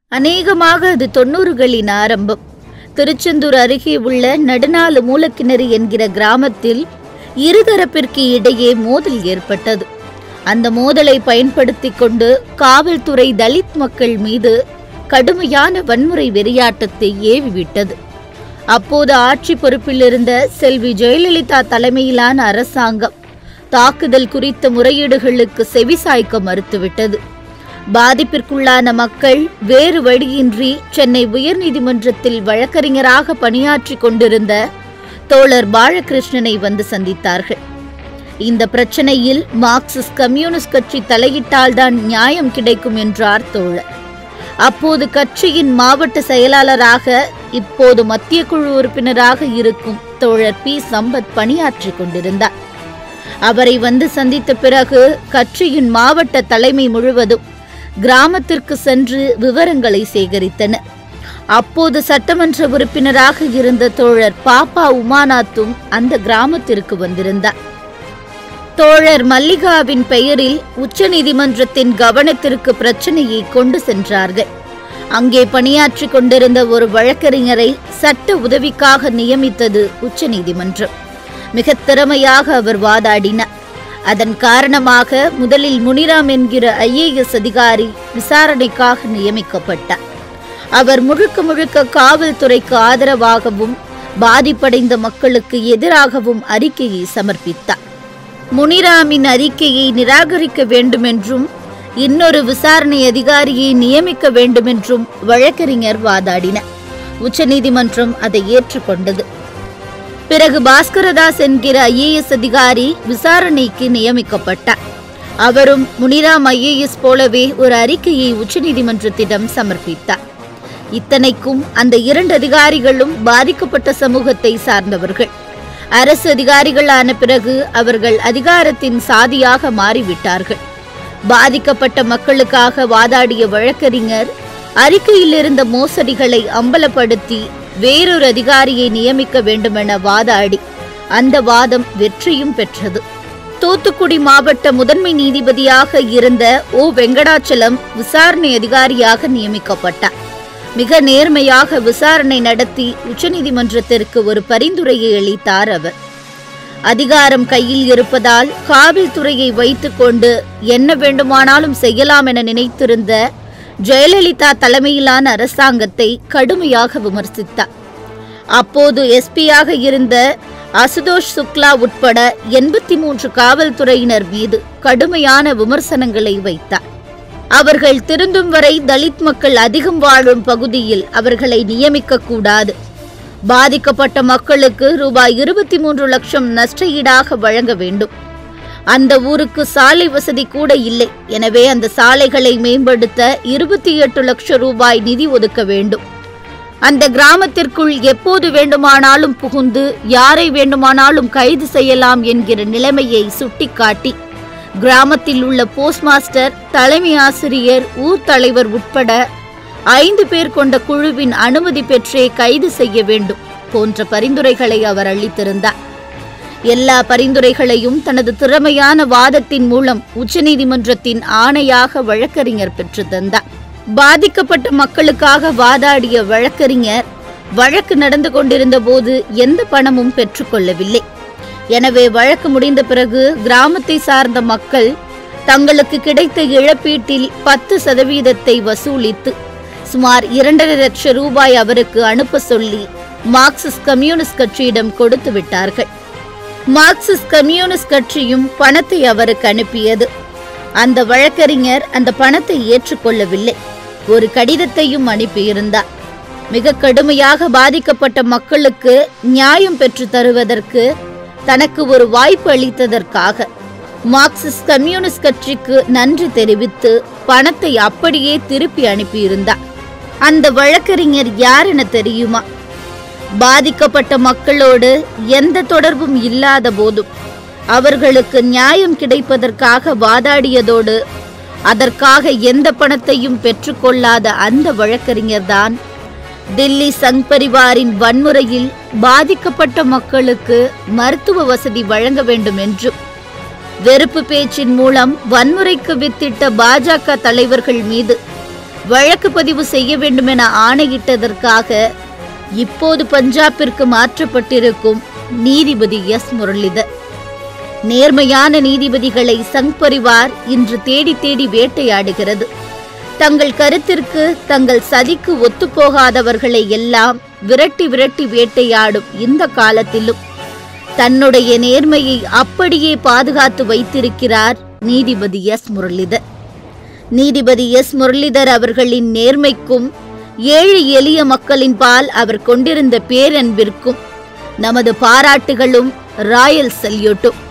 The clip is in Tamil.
அநேகமாக அது தொண்ணூறுகளின் ஆரம்பம் திருச்செந்தூர் அருகே உள்ள நடுநாலு மூலக்கிணறு என்கிற கிராமத்தில் இருதரப்பிற்கு இடையே மோதல் ஏற்பட்டது அந்த மோதலை பயன்படுத்திக் கொண்டு காவல்துறை தலித் மக்கள் மீது கடுமையான வன்முறை வெறியாட்டத்தை ஏவிவிட்டது அப்போது ஆட்சி பொறுப்பில் இருந்த செல்வி ஜெயலலிதா தலைமையிலான அரசாங்கம் தாக்குதல் குறித்த முறையீடுகளுக்கு செவிசாய்க்க மறுத்துவிட்டது பாதிப்பிற்குள்ளான மக்கள் வேறு வழியின்றி சென்னை உயர்நீதிமன்றத்தில் வழக்கறிஞராக பணியாற்றிக் கொண்டிருந்த தோழர் பாலகிருஷ்ணனை வந்து சந்தித்தார்கள் இந்த பிரச்சனையில் மார்க்சிஸ்ட் கம்யூனிஸ்ட் கட்சி தலையிட்டால்தான் நியாயம் கிடைக்கும் என்றார் தோழர் அப்போது கட்சியின் மாவட்ட செயலாளராக இப்போது மத்திய குழு உறுப்பினராக இருக்கும் தோழர் பி சம்பத் பணியாற்றிக் கொண்டிருந்தார் அவரை வந்து சந்தித்த பிறகு கட்சியின் மாவட்ட தலைமை முழுவதும் கிராமத்திற்கு சென்று விவரங்களை சேகரித்தனர் அப்போது சட்டமன்ற உறுப்பினராக இருந்த தோழர் பாப்பா உமாநாத்தும் அந்த கிராமத்திற்கு வந்திருந்தார் தோழர் மல்லிகாவின் பெயரில் உச்சநீதிமன்றத்தின் கவனத்திற்கு பிரச்சனையை கொண்டு சென்றார்கள் அங்கே பணியாற்றிக் கொண்டிருந்த ஒரு வழக்கறிஞரை சட்ட உதவிக்காக நியமித்தது உச்சநீதிமன்றம் மிக திறமையாக அவர் வாதாடினார் அதன் காரணமாக முதலில் முனிராம் என்கிற ஐஏஎஸ் அதிகாரி விசாரணைக்காக நியமிக்கப்பட்டார் அவர் முழுக்க முழுக்க காவல்துறைக்கு ஆதரவாகவும் பாதிப்படைந்த மக்களுக்கு எதிராகவும் அறிக்கையை சமர்ப்பித்தார் முனிராமின் அறிக்கையை நிராகரிக்க வேண்டுமென்றும் இன்னொரு விசாரணை அதிகாரியை நியமிக்க வேண்டுமென்றும் வழக்கறிஞர் வாதாடினார் உச்சநீதிமன்றம் அதை ஏற்றுக்கொண்டது பிறகு பாஸ்கரதாஸ் என்கிற ஐஏஎஸ் அதிகாரி விசாரணைக்கு நியமிக்கப்பட்டார் அவரும் முனிராம் ஐஏஎஸ் போலவே ஒரு அறிக்கையை உச்சநீதிமன்றத்திடம் சமர்ப்பித்தார் இத்தனைக்கும் அந்த இரண்டு அதிகாரிகளும் பாதிக்கப்பட்ட சமூகத்தை சார்ந்தவர்கள் அரசு அதிகாரிகளான பிறகு அவர்கள் அதிகாரத்தின் சாதியாக மாறிவிட்டார்கள் பாதிக்கப்பட்ட மக்களுக்காக வாதாடிய வழக்கறிஞர் அறிக்கையில் இருந்த மோசடிகளை அம்பலப்படுத்தி வேறொரு அதிகாரியை நியமிக்க வேண்டுமென வாதாடி அந்த வாதம் வெற்றியும் பெற்றது தூத்துக்குடி மாவட்ட முதன்மை நீதிபதியாக இருந்த ஓ வெங்கடாச்சலம் விசாரணை அதிகாரியாக நியமிக்கப்பட்டார் மிக நேர்மையாக விசாரணை நடத்தி உச்சநீதிமன்றத்திற்கு ஒரு பரிந்துரையை அளித்தார் அவர் அதிகாரம் கையில் இருப்பதால் காவல்துறையை வைத்துக்கொண்டு என்ன வேண்டுமானாலும் செய்யலாம் என நினைத்திருந்த ஜெயலலிதா தலைமையிலான அரசாங்கத்தை கடுமையாக விமர்சித்தார் அப்போது எஸ்பியாக இருந்த அசுதோஷ் சுக்லா உட்பட எண்பத்தி மூன்று காவல்துறையினர் மீது கடுமையான விமர்சனங்களை வைத்தார் அவர்கள் திருந்தும் வரை தலித் மக்கள் அதிகம் வாழும் பகுதியில் அவர்களை நியமிக்க கூடாது பாதிக்கப்பட்ட மக்களுக்கு ரூபாய் இருபத்தி மூன்று லட்சம் நஷ்டஈடாக வழங்க வேண்டும் அந்த ஊருக்கு சாலை வசதி கூட இல்லை எனவே அந்த சாலைகளை மேம்படுத்த இருபத்தி எட்டு லட்சம் ரூபாய் நிதி ஒதுக்க வேண்டும் அந்த கிராமத்திற்குள் எப்போது வேண்டுமானாலும் புகுந்து யாரை வேண்டுமானாலும் கைது செய்யலாம் என்கிற நிலைமையை சுட்டிக்காட்டி கிராமத்தில் உள்ள போஸ்ட் மாஸ்டர் தலைமை ஆசிரியர் ஊர் தலைவர் உட்பட ஐந்து பேர் கொண்ட குழுவின் அனுமதி பெற்றே கைது செய்ய வேண்டும் போன்ற பரிந்துரைகளை அவர் அளித்திருந்தார் எல்லா பரிந்துரைகளையும் தனது திறமையான வாதத்தின் மூலம் உச்சநீதிமன்றத்தின் ஆணையாக வழக்கறிஞர் பெற்று தந்தார் பாதிக்கப்பட்ட மக்களுக்காக வாதாடிய வழக்கறிஞர் வழக்கு நடந்து கொண்டிருந்த போது எந்த பணமும் பெற்றுக்கொள்ளவில்லை எனவே வழக்கு முடிந்த பிறகு கிராமத்தை சார்ந்த மக்கள் தங்களுக்கு கிடைத்த இழப்பீட்டில் பத்து சதவீதத்தை வசூலித்து சுமார் இரண்டரை லட்சம் ரூபாய் அவருக்கு அனுப்ப சொல்லி மார்க்சிஸ்ட் கம்யூனிஸ்ட் கட்சியிடம் கொடுத்து விட்டார்கள் மார்க்சிஸ்ட் கம்யூனிஸ்ட் கட்சியும் பணத்தை அவருக்கு அனுப்பியது அந்த வழக்கறிஞர் அந்த பணத்தை ஏற்றுக்கொள்ளவில்லை ஒரு கடிதத்தையும் அனுப்பியிருந்தார் மிக கடுமையாக பாதிக்கப்பட்ட மக்களுக்கு நியாயம் பெற்று தருவதற்கு தனக்கு ஒரு வாய்ப்பு அளித்ததற்காக மார்க்சிஸ்ட் கம்யூனிஸ்ட் கட்சிக்கு நன்றி தெரிவித்து பணத்தை அப்படியே திருப்பி அனுப்பியிருந்தார் அந்த வழக்கறிஞர் யார் என தெரியுமா பாதிக்கப்பட்ட மக்களோடு எந்த தொடர்பும் இல்லாத போதும் அவர்களுக்கு நியாயம் கிடைப்பதற்காக வாதாடியதோடு அதற்காக எந்த பணத்தையும் பெற்றுக்கொள்ளாத அந்த வழக்கறிஞர்தான் தில்லி சங் பரிவாரின் வன்முறையில் பாதிக்கப்பட்ட மக்களுக்கு மருத்துவ வசதி வழங்க வேண்டும் என்றும் வெறுப்பு பேச்சின் மூலம் வன்முறைக்கு வித்திட்ட பாஜக தலைவர்கள் மீது வழக்கு பதிவு செய்ய வேண்டுமென ஆணையிட்டதற்காக இப்போது பஞ்சாபிற்கு மாற்றப்பட்டிருக்கும் நீதிபதி எஸ் முரளிதர் நேர்மையான நீதிபதிகளை சங் பரிவார் இன்று தேடி தேடி வேட்டையாடுகிறது தங்கள் கருத்திற்கு தங்கள் சதிக்கு ஒத்துப்போகாதவர்களை எல்லாம் விரட்டி விரட்டி வேட்டையாடும் இந்த காலத்திலும் தன்னுடைய நேர்மையை அப்படியே பாதுகாத்து வைத்திருக்கிறார் நீதிபதி எஸ் முரளிதர் நீதிபதி எஸ் முரளிதர் அவர்களின் நேர்மைக்கும் ஏழை எளிய மக்களின் பால் அவர் கொண்டிருந்த பேரன்பிற்கும் நமது பாராட்டுகளும் ராயல் சல்யூட்டும்